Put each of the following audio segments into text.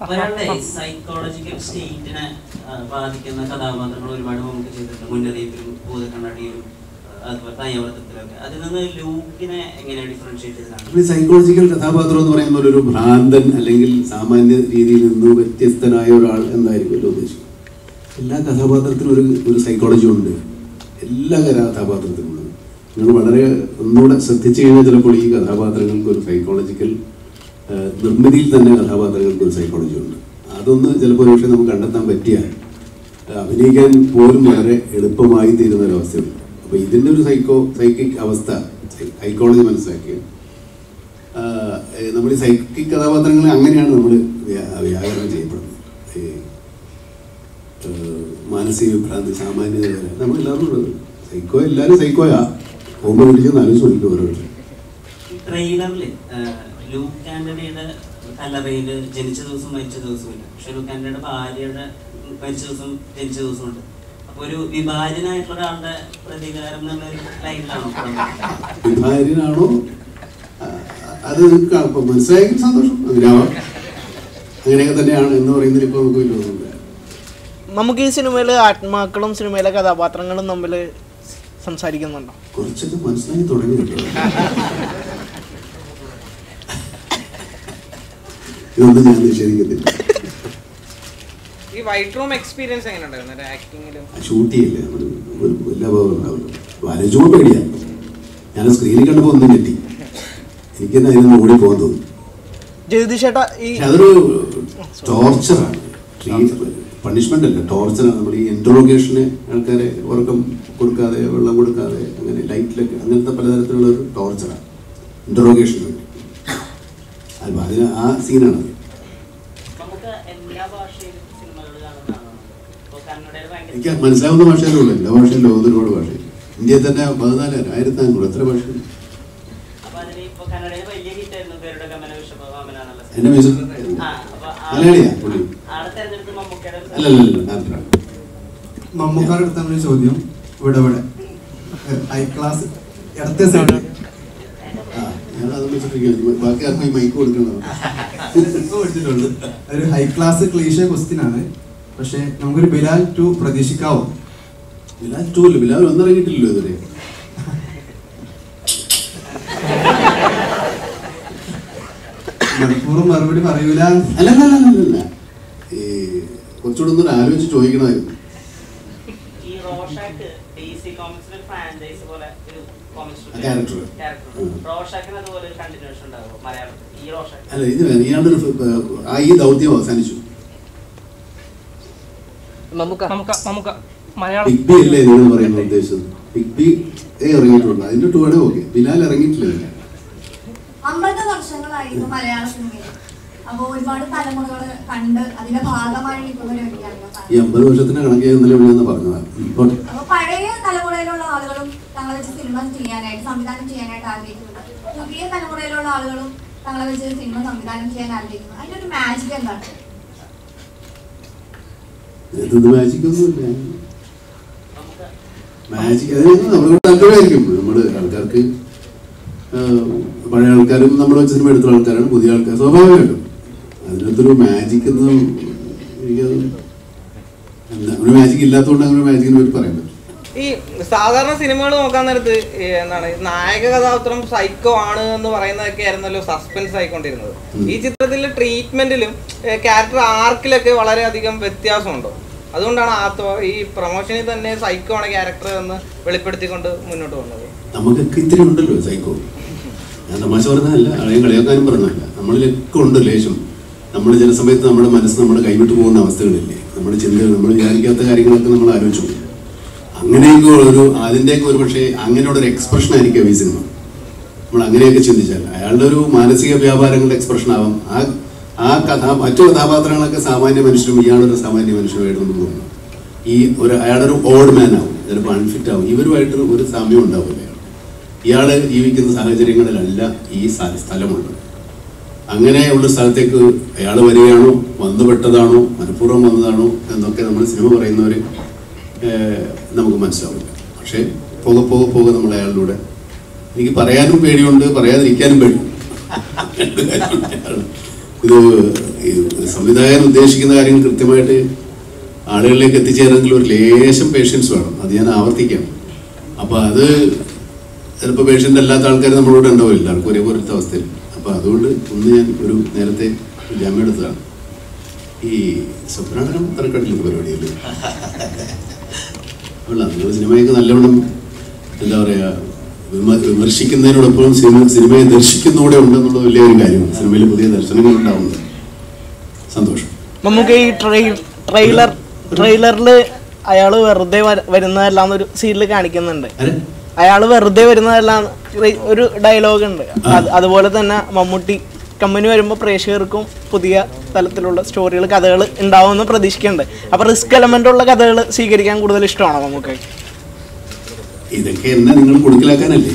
അവരുടെ സൈക്കോളജിക്കൽ സ്റ്റേറ്റിനെ ബാധിക്കുന്ന കഥാപാത്രങ്ങൾ ഒരുപാട് നമുക്ക് ചെയ്തിട്ടുണ്ട് മുന്നറിയിപ്പിലും ഭൂതക്കണ്ണാടിയിലും അതുപോലെ തയ്യാവർത്തത്തിലൊക്കെ അതിൽ നിന്ന് ലൂക്കിനെ എങ്ങനെ ഡിഫറൻഷിയേറ്റ് ചെയ്തതാണ് ഈ സൈക്കോളജിക്കൽ കഥാപാത്രം എന്ന് പറയുന്ന ഒരു ഭ്രാന്തൻ അല്ലെങ്കിൽ സാമാന്യ രീതിയിൽ നിന്ന് വ്യത്യസ്തനായ ഒരാൾ എന്നായിരിക്കുമല്ലോ ഉദ്ദേശിക്കുന്നത് എല്ലാ കഥാപാത്രത്തിനും ഒരു ഒരു സൈക്കോളജി ഉണ്ട് എല്ലാ കഥാപാത്രത്തിനും ഉണ്ട് നിങ്ങൾ വളരെ ഒന്നുകൂടെ ശ്രദ്ധിച്ചു കഴിഞ്ഞാൽ ചിലപ്പോൾ ഈ കഥാപാത്രങ്ങൾക്ക് ഒരു സൈക്കോളജിക്കൽ നിർമ്മിതിയിൽ തന്നെ കഥാപാത്രങ്ങൾക്ക് ഒരു സൈക്കോളജി ഉണ്ട് അതൊന്ന് ചിലപ്പോൾ ഒരു പക്ഷേ നമുക്ക് കണ്ടെത്താൻ പറ്റിയാൽ ആ, അഭിനയിക്കാൻ പോലും വളരെ എളുപ്പമായി തീരുന്ന ഒരു അവസ്ഥയുണ്ട് അപ്പോൾ ഇതിൻ്റെ ഒരു സൈക്കോ സൈക്കിക് അവസ്ഥ സൈക്കോളജി മനസ്സിലാക്കിയ നമ്മൾ ഈ സൈക്കിക് കഥാപാത്രങ്ങളെ അങ്ങനെയാണ് നമ്മൾ വ്യാകരണം ചെയ്യപ്പെടുന്നത് ഈ, ആ, മാനസിക വിഭ്രാന്തി സാമാന്യത നമ്മൾ എല്ലാവരും ഉള്ളത് സൈക്കോ എല്ലാവരും സൈക്കോയാ പോകുമ്പോൾ പിടിച്ച് ആലോചിച്ച് നോക്കും ഓരോരുത്തർ ഈ ട്രെയിലറിൽ ലൂക്ക് ആന്റണിയുടെ കല്ലറയിൽ ജനിച്ച ദിവസം മരിച്ച ദിവസമില്ല പക്ഷെ ലൂക്ക് ആന്റണിയുടെ ഭാര്യയുടെ മരിച്ച ദിവസം ജനിച്ച ദിവസമുണ്ട് അപ്പൊ ഒരു വിഭാജനായിട്ടുള്ള ഒരാളുടെ പ്രതികാരം എന്നുള്ള ഒരു ലൈനിലാണോ വിഭാര്യനാണോ ആ, അത് ക- ഇപ്പൊ മനസ്സിലായെങ്കിൽ സന്തോഷം അങ്ങനെയാവാം അങ്ങനെയൊക്കെ തന്നെയാണ് എന്ന് പറയുന്നതിൽ ഇപ്പോൾ നമുക്ക് വലിയ ഒന്നുമില്ല നമുക്ക് ഈ സിനിമയിലെ ആത്മാക്കളും സിനിമയിലെ കഥാപാത്രങ്ങളും തമ്മിൽ സംസാരിക്കുന്നുണ്ടോ കുറച്ചൊക്കെ മനസ്സിലാക്കി തുടങ്ങി കേട്ടോ ഇതൊന്നും ഞാൻ നിഷേധിക്കത്തില്ല ഈ വൈറ്റ് റൂം എക്സ്പീരിയൻസ് എങ്ങനെ ഉണ്ടായിരുന്നു ആക്ടിങ്ങിലും ഷൂട്ട് ചെയ്യില്ല നമ്മൾ ഒരു എല്ലാ ഭാഗവും ഉണ്ടാവില്ല വരച്ചുമ്പോൾ പേടിയാ ഞാൻ സ്ക്രീനിൽ കണ്ടപ്പോൾ ഒന്നും ഞെട്ടി എനിക്കെന്നെ അതിൽ നിന്ന് ഓടി പോകാൻ തോന്നി ജഗദീഷ് ചേട്ടാ ഈ പക്ഷെ അതൊരു ടോർച്ചറാണ് പണിഷ്മെന്റ് അല്ല ടോർച്ചറാണ് നമ്മൾ ഈ ഇൻട്രോഗേഷന് ആൾക്കാരെ ഉറക്കം കൊടുക്കാതെ വെള്ളം കൊടുക്കാതെ അങ്ങനെ ലൈറ്റിലൊക്കെ അങ്ങനത്തെ പലതരത്തിലുള്ള ഒരു ടോർച്ചറാണ് ഇൻട്രോഗേഷൻ അപ്പൊ അതിന് ആ സീനാണ് നമുക്ക് എല്ലാ ഭാഷയിലും സിനിമകൾ കാണുന്നതാണ് ഇപ്പൊ കന്നഡയിൽ എനിക്ക് ഭയങ്കര മനസ്സിലാവുന്ന ഭാഷയിലുള്ളൂ എല്ലാ ഭാഷയിലും ലോകത്ത് ഒരുപാട് ഭാഷ ഇന്ത്യയിൽ തന്നെ പതിനാലായിരം ആയിരത്തി അഞ്ഞൂറ് എത്ര ഭാഷ അപ്പൊ അതിൽ ഇപ്പൊ കന്നഡയിൽ വലിയ ഹിറ്റ് ആയിരുന്നു പേരുടെ ഗമന വിശ്വഭാമനാണല്ലോ എന്റെ മ്യൂസിക് ആ, അപ്പൊ ആ- മലയാളിയാ പുള്ളി ആളെ തെരഞ്ഞെടുത്ത് മമ്മൂക്കയുടെ അല്ല അല്ല അല്ല നാട്ടിലാണ് മമ്മൂക്കാരുടെ അടുത്താണ് ഒരു ചോദ്യം ഇവിടെ ഇവിടെ ഹൈ ക്ലാസ് ഇടത്തെ സൈഡ് ആ ഞാൻ അത് വെച്ചിട്ടിരിക്കുകയാണ് ബാക്കി ആർക്കും ഈ മൈക്ക് കൊടുക്കണം പഠിച്ചിട്ടുള്ളൂ ഒരു ഹൈ ക്ലാസ് ക്ലീഷ ക്വസ്റ്റ്യൻ ആണ് പക്ഷെ നമുക്കൊരു ബിലാൽ ടു പ്രതീക്ഷിക്കാവോ ബിലാൽ ടൂ അല്ല ബിലാൽ ഒന്നിറങ്ങിയിട്ടില്ലല്ലോ ഇതുവരെ മനഃപൂർവ്വം മറുപടി പറയൂല അല്ല അല്ല അല്ല അല്ല, അല്ല ഈ കുറച്ചുകൂടെ ഒന്നും ആലോചിച്ച് ചോദിക്കണമായിരുന്നു ഈ റോഷാക്ക് ഡി സി കോമിക്സിൽ ഫ്രാഞ്ചൈസ് പോലെ ഒരു കോമിക്സ് ആ character. ക്യാരക്ടർ ഉം. റോഷാക്കിന് അതുപോലെ ഒരു കണ്ടിന്യൂഷൻ ഉണ്ടാവും മലയാളത്തിൽ ഈ റോഷാക്ക് അല്ല ഇത് ഇയാളുടെ ഒരു ഫ- ആ ഈ ദൗത്യം അവസാനിച്ചു നമുക്ക് നമുക്ക് നമുക്ക് മലയാളം ബിഗ് ബി അല്ലേ നിങ്ങൾ പറയുന്ന ഉദ്ദേശം ബിഗ് ബി ഏ ഇറങ്ങിയിട്ടുണ്ട് അതിന്റെ ടൂ ആണ് ഓക്കെ ബിലാൽ ഇറങ്ങിയിട്ടില്ല അമ്പത് വർഷങ്ങളായിരുന്നു മലയാള സിനിമയിൽ അപ്പൊ ഒരുപാട് തലമുറകൾ കണ്ട് അതിന്റെ ഭാഗമായി നിൽക്കുന്ന ഒരു വ്യക്തിയാണ് ഞാൻ ഈ അമ്പത് വർഷത്തിന്റെ കണക്ക് ഇന്നലെ വിളിയെന്ന് പറഞ്ഞതാണ് ഇപ്പോൾ അപ്പൊ പഴയ തലമുറയിലുള്ള ആളുകളും തങ്ങളെ വെച്ച് സിനിമ ചെയ്യാനായിട്ട് സംവിധാനം ചെയ്യാനായിട്ട് ആഗ്രഹിക്കുന്നുണ്ട് പുതിയ തലമുറയിലുള്ള ആളുകളും തങ്ങളെ വെച്ച് സിനിമ സംവിധാനം ചെയ്യാൻ ആഗ്രഹിക്കുന്നു അതിന്റെ ഒരു മാജിക് എന്താണ് ഇത് മാജിക് ഒന്നുമില്ല നമുക്ക് മാജിക് അതിന് നമ്മളോട് താല്പര്യമായിരിക്കും നമ്മള് ആൾക്കാർക്ക് ആ, പഴയ ആൾക്കാരും നമ്മൾ വെച്ച സിനിമ എടുത്ത ആൾക്കാരാണ് പുതിയ ആൾക്കാർ സ്വാഭാവികമായിട്ടും അതിനകത്തൊരു മാജിക് എന്ന് എനിക്കത് എന്താ ഒരു മാജിക് ഇല്ലാത്തതുകൊണ്ട് അങ്ങനെ മാജിക്കിനെ പറ്റി പറയാൻ പറ്റും ഈ സാധാരണ സിനിമകൾ നോക്കാൻ നേരത്ത് ഈ എന്താണ് നായക കഥാപാത്രം സൈക്കോ ആണ് എന്ന് പറയുന്നതൊക്കെ ആയിരുന്നല്ലോ സസ്പെൻസ് ആയിക്കൊണ്ടിരുന്നത് ഉം. ഈ ചിത്രത്തിലെ ട്രീറ്റ്മെന്റിലും ക്യാരക്ടർ ആർക്കിലൊക്കെ വളരെയധികം വ്യത്യാസമുണ്ടോ അതുകൊണ്ടാണ് ആ തോ- ഈ പ്രൊമോഷനിൽ തന്നെ സൈക്കോ ആണ് ക്യാരക്ടർ എന്ന് വെളിപ്പെടുത്തിക്കൊണ്ട് മുന്നോട്ട് വന്നത് നമുക്കൊക്കെ ഇത്തിരി ഉണ്ടല്ലോ സൈക്കോ ഞാൻ തമാശ പറഞ്ഞതല്ല ആളെയും കളിയാക്കാനും പറഞ്ഞതല്ല നമ്മളിലൊക്കെ ഉണ്ട് ലേശം നമ്മൾ ചില സമയത്ത് നമ്മുടെ മനസ്സ് നമ്മുടെ കൈവിട്ട് പോകുന്ന അവസ്ഥകളില്ലേ നമ്മുടെ ചിന്തകൾ നമ്മൾ വിചാരിക്കാത്ത കാര്യങ്ങളൊക്കെ നമ്മൾ ആലോചിച്ചു പോകും. അങ്ങനെയൊക്കെ ഒരു അതിൻ്റെയൊക്കെ ഒരു പക്ഷേ അങ്ങനെയുള്ള ഒരു എക്സ്പ്രഷൻ ആയിരിക്കും ഈ സിനിമ നമ്മൾ അങ്ങനെയൊക്കെ ചിന്തിച്ചാൽ അയാളുടെ ഒരു മാനസിക വ്യാപാരങ്ങളുടെ എക്സ്പ്രഷൻ ആവാം ആ ആ കഥാ മറ്റു കഥാപാത്രങ്ങളൊക്കെ സാമാന്യ മനുഷ്യരും ഇയാളൊരു സാമാന്യ മനുഷ്യരുമായിട്ട് നമുക്ക് തോന്നുന്നു ഈ ഒരു അയാളുടെ ഒരു ഓൾഡ് മാൻ ആവും ചിലപ്പോൾ അൺഫിറ്റ് ആവും ഇവരുമായിട്ട് ഒരു സാമ്യം ഉണ്ടാവില്ല ഇയാൾ ജീവിക്കുന്ന സാഹചര്യങ്ങളിലല്ല ഈ സ്ഥ- സ്ഥലമുള്ളത് അങ്ങനെയുള്ള സ്ഥലത്തേക്ക് അയാൾ വരികയാണോ വന്നുപെട്ടതാണോ മനഃപൂർവ്വം വന്നതാണോ എന്നൊക്കെ നമ്മൾ സിനിമ പറയുന്നവർ നമുക്ക് മനസ്സിലാവില്ല പക്ഷേ പോകെ പോകെ പോകെ നമ്മൾ അയാളിലൂടെ എനിക്ക് പറയാനും പേടിയുണ്ട് പറയാതിരിക്കാനും പേടിയുണ്ട് രണ്ട് കാര്യമുണ്ട്. അയാൾ ഇത് ഈ സംവിധായകൻ ഉദ്ദേശിക്കുന്ന കാര്യങ്ങൾ കൃത്യമായിട്ട് ആളുകളിലേക്ക് എത്തിച്ചേരണമെങ്കിൽ ഒരു ലേശം പേഷ്യൻസ് വേണം അത് ഞാൻ ആവർത്തിക്കാം അപ്പൊ അത് ചിലപ്പോൾ പേഷ്യൻ്റ് അല്ലാത്ത ആൾക്കാർ നമ്മളോട് ഉണ്ടാവില്ല എല്ലാവർക്കും ഒരേപോലത്തെ അവസ്ഥയിൽ അപ്പൊ അതുകൊണ്ട് ഒന്ന് ഞാൻ ഒരു നേരത്തെ ജാമ്യം എടുത്തതാണ് ഈ സ്വപ്നാടനം തറക്കട്ടിലുള്ള പരിപാടിയല്ലേ അല്ല നിങ്ങൾ സിനിമയൊക്കെ നല്ലവണ്ണം എന്താ പറയാ വിമ- വിമർശിക്കുന്നതിനോടൊപ്പം സിനിമ സിനിമയെ ദർശിക്കുന്നൂടെ ഉണ്ടെന്നുള്ള വലിയൊരു കാര്യമാണ് സിനിമയിൽ പുതിയ ദർശനങ്ങൾ ഉണ്ടാവുന്നത് സന്തോഷം നമുക്ക് ഈ ട്രെയി ട്രെയിലർ ട്രെയിലറിൽ അയാൾ വെറുതെ വര- വരുന്നതല്ലാന്നൊരു സീനിൽ കാണിക്കുന്നുണ്ട് അരെ അയാൾ വെറുതെ വരുന്നതല്ല ഒരു ഡയലോഗ് ഉണ്ട് അത് അതുപോലെ തന്നെ മമ്മൂട്ടി കമ്പനി വരുമ്പോൾ പ്രേക്ഷകർക്കും പുതിയ തലത്തിലുള്ള സ്റ്റോറികൾ കഥകൾ ഉണ്ടാവുമെന്ന് പ്രതീക്ഷിക്കുന്നുണ്ട് അപ്പൊ റിസ്ക് എലമെന്റ് ഉള്ള കഥകൾ സ്വീകരിക്കാൻ കൂടുതൽ ഇഷ്ടമാണോ നമുക്ക് ഇതൊക്കെ എന്നെ നിങ്ങൾ കൊടുക്കലാക്കാനല്ലേ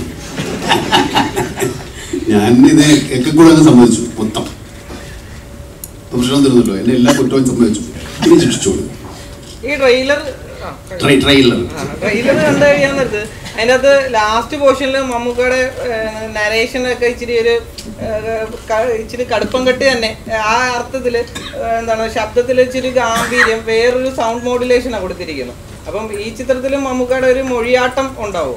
ഞാൻ ഇത് ഒക്കെ കൂടെ അങ്ങ് സമ്മതിച്ചു മൊത്തം ഇപ്പൊ പ്രശ്നം തരുന്നല്ലോ എന്നെ എല്ലാ കുറ്റവും സമ്മതിച്ചു ഇനി ശിക്ഷിച്ചോളൂ ഈ ട്രെയിലർ ട്രൈ ട്രൈലർ ട്രെയിലർ കണ്ടു കഴിയാൻ നേരത്ത് അതിനകത്ത് ലാസ്റ്റ് പോർഷനിൽ മമ്മൂക്കയുടെ നരേഷനൊക്കെ ഇച്ചിരി ഒരു ഏഹ്, ക- ഇച്ചിരി കടുപ്പം കെട്ടി തന്നെ ആ അർത്ഥത്തിൽ എന്താണ് ശബ്ദത്തിൽ ഇച്ചിരി ഗാംഭീര്യം വേറൊരു സൗണ്ട് മോഡുലേഷനാണ് കൊടുത്തിരിക്കുന്നത് അപ്പം ഈ ചിത്രത്തിലും മമ്മൂക്കയുടെ ഒരു മൊഴിയാട്ടം ഉണ്ടാവും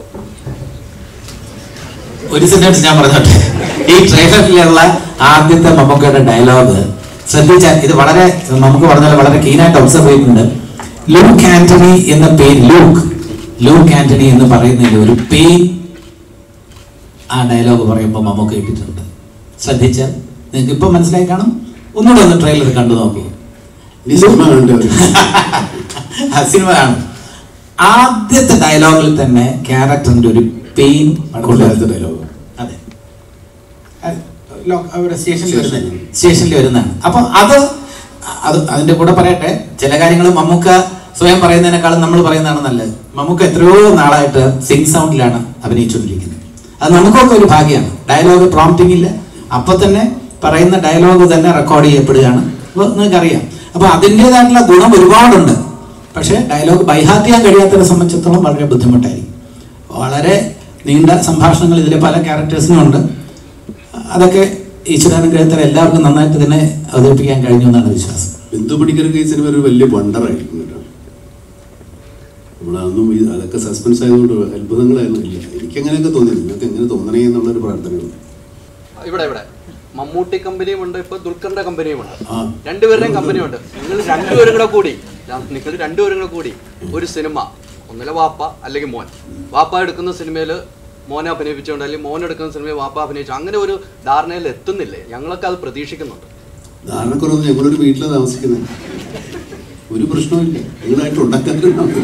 ഒരു സെന്റൻസ് ഞാൻ പറഞ്ഞോട്ടെ ഈ ട്രെയിലറിലുള്ള ആദ്യത്തെ മമ്മൂക്കയുടെ ഡയലോഗ് ശ്രദ്ധിച്ചാൽ ഇത് വളരെ നമുക്ക് പറഞ്ഞ പോലെ വളരെ കീനായിട്ട് ഒബ്സർവ് ചെയ്യുന്നുണ്ട് ലൂക്ക് ആന്റണി എന്ന പേര് ലൂക്ക് ലൂക്ക് ആന്റണി എന്ന് പറയുന്നതിൽ ഒരു പെയിൻ ആ ഡയലോഗ് പറയുമ്പോൾ മമ്മൂക്ക ഇട്ടിട്ടുണ്ട് ശ്രദ്ധിച്ചാൽ നിങ്ങൾക്ക് ഇപ്പം മനസ്സിലായി കാണും ഒന്നുകൂടെ ഒന്ന് ട്രെയിലർ കണ്ടു നോക്കൂ ഇനി സിനിമ കണ്ടവർ ആ സിനിമ കാണും ആദ്യത്തെ ഡയലോഗിൽ തന്നെ ക്യാരക്ടറിന്റെ ഒരു പെയിൻ കൊള്ളാത്ത ഡയലോഗ് അതെ അത് ലോ- അവിടെ സ്റ്റേഷനിൽ വരുന്ന സ്റ്റേഷനിൽ. സ്റ്റേഷനിൽ വരുന്നതാണ് അപ്പൊ അത് അത് അതിന്റെ കൂടെ പറയട്ടെ ചില കാര്യങ്ങൾ മമ്മൂക്ക സ്വയം പറയുന്നതിനേക്കാളും നമ്മൾ പറയുന്നതാണ് നല്ലത് മമ്മൂക്ക എത്രയോ നാളായിട്ട് സിംഗ് സൗണ്ടിലാണ് അഭിനയിച്ചുകൊണ്ടിരിക്കുന്നത് അത് നമുക്കൊക്കെ ഒരു ഭാഗ്യമാണ് ഡയലോഗ് പ്രോംപ്റ്റിംഗ് ഇല്ല അപ്പൊ തന്നെ പറയുന്ന ഡയലോഗ് തന്നെ റെക്കോർഡ് ചെയ്യപ്പെടുകയാണ് അപ്പോൾ നിങ്ങൾക്കറിയാം അപ്പൊ അതിൻ്റെതായിട്ടുള്ള ഗുണം ഒരുപാടുണ്ട് പക്ഷേ ഡയലോഗ് ബൈഹാർട്ട് ചെയ്യാൻ കഴിയാത്തവരെ സംബന്ധിച്ചിടത്തോളം വളരെ ബുദ്ധിമുട്ടായിരിക്കും വളരെ നീണ്ട സംഭാഷണങ്ങൾ ഇതിലെ പല ക്യാരക്ടേഴ്സിനും ഉണ്ട് അതൊക്കെ ഈശ്വരാനുഗ്രഹത്തിൽ എല്ലാവർക്കും നന്നായിട്ട് തന്നെ അവതരിപ്പിക്കാൻ കഴിഞ്ഞു എന്നാണ് വിശ്വാസം ബിന്ദു പണിക്കർക്ക് ഈ സിനിമ ഒരു വലിയ വണ്ടറായിരിക്കും കേട്ടോ നമ്മളതൊന്നും ഈ- അതൊക്കെ സസ്പെൻസ് ആയതുകൊണ്ട് അത്ഭുതങ്ങളായിരുന്നു ഇല്ല എനിക്ക് അങ്ങനെയൊക്കെ തോന്നി നിങ്ങൾക്ക് എങ്ങനെ തോന്നണേ എന്നുള്ളൊരു പ്രാർത്ഥനയുണ്ട് ഇവിടെ ഇവിടെ മമ്മൂട്ടി കമ്പനിയും ഉണ്ട് ഇപ്പൊ ദുൽഖറിന്റെ കമ്പനിയും ഉണ്ട് ആ രണ്ടുപേരുടെയും കമ്പനിയുണ്ട് നിങ്ങൾ രണ്ടുപേരും കൂടെ കൂടി നിങ്ങൾ രണ്ടുപേരും കൂടെ കൂടി ഒരു സിനിമ ഒന്നിലെ വാപ്പ അല്ലെങ്കിൽ മോൻ വാപ്പ എടുക്കുന്ന സിനിമയിൽ മോനെ അഭിനയിപ്പിച്ചുകൊണ്ട് അല്ലെങ്കിൽ മോൻ എടുക്കുന്ന സിനിമയിൽ വാപ്പ അഭിനയിച്ചു അങ്ങനെ ഒരു ധാരണയിൽ എത്തുന്നില്ലേ ഞങ്ങളൊക്കെ അത് പ്രതീക്ഷിക്കുന്നുണ്ട് ധാരണക്കുറവ് ഞങ്ങളൊരു വീട്ടിലാണ് താമസിക്കുന്നത് ഒരു പ്രശ്നവുമില്ല നിങ്ങളായിട്ട് ഉണ്ടാക്കാറുണ്ടാവും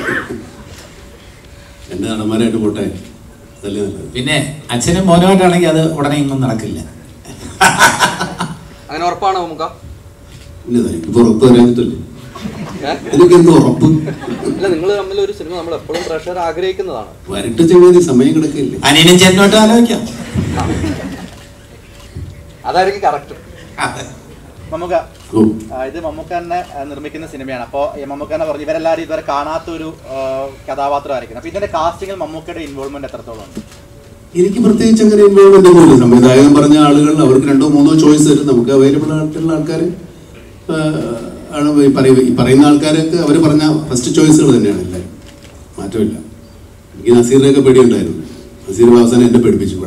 എന്റെ നടന്മാരായിട്ട് പോട്ടെ അതല്ലേ നല്ലത് പിന്നെ അച്ഛനും മോനുമായിട്ടാണെങ്കിൽ അത് ഉടനെ ഒന്നും നടക്കില്ല അങ്ങനെ ഉറപ്പാണോ നമുക്ക് പിന്നെ എനിക്കിപ്പോ ഉറപ്പ് തരാനിട്ടല്ലേ ഏ? എനിക്ക് എന്ത് ഉറപ്പ് അല്ല നിങ്ങൾ തമ്മിൽ ഒരു സിനിമ നമ്മൾ എപ്പോഴും പ്രഷർ ആഗ്രഹിക്കുന്നതാണ് വരട്ടെ ചെങ്ങാതി സമയം കിടക്കില്ലേ അനിയനും ചേട്ടനോട്ട് ആലോചിക്കാം അതായിരിക്കും കറക്റ്റ് മമ്മൂക്ക ഓ ആ, ഇത് മമ്മൂക്ക തന്നെ ആ, നിർമ്മിക്കുന്ന സിനിമയാണ് അപ്പോൾ മമ്മൂക്ക തന്നെ പറഞ്ഞു ഇവരെല്ലാവരും ഇതുവരെ കാണാത്ത ഒരു കഥാപാത്രമായിരിക്കും അപ്പോൾ ഇതിന്റെ കാസ്റ്റിംഗിൽ മമ്മൂക്കയുടെ ഇൻവോൾവ്മെന്റ് എത്രത്തോളം ഉണ്ട് എനിക്ക് പ്രത്യേകിച്ച് അങ്ങനെ ഇൻവോൾവ്മെന്റ് ഒന്നുമില്ല സംവിധായകൻ പറഞ്ഞ ആളുകൾ അവർക്ക് രണ്ടോ മൂന്നോ ചോയ്സ് തരും നമുക്ക് അവൈലബിൾ ആയിട്ടുള്ള ആൾക്കാർ ആണ് ഈ പറയ- ഈ പറയുന്ന ആൾക്കാരൊക്കെ അവർ പറഞ്ഞ ഫസ്റ്റ് ചോയ്സുകൾ തന്നെയാണ് എല്ലാവരും മാറ്റമില്ല എനിക്ക് നസീറിനെയൊക്കെ പേടിയുണ്ടായിരുന്നു നസീർ അവസാനം എന്നെ പേടിപ്പിച്ചു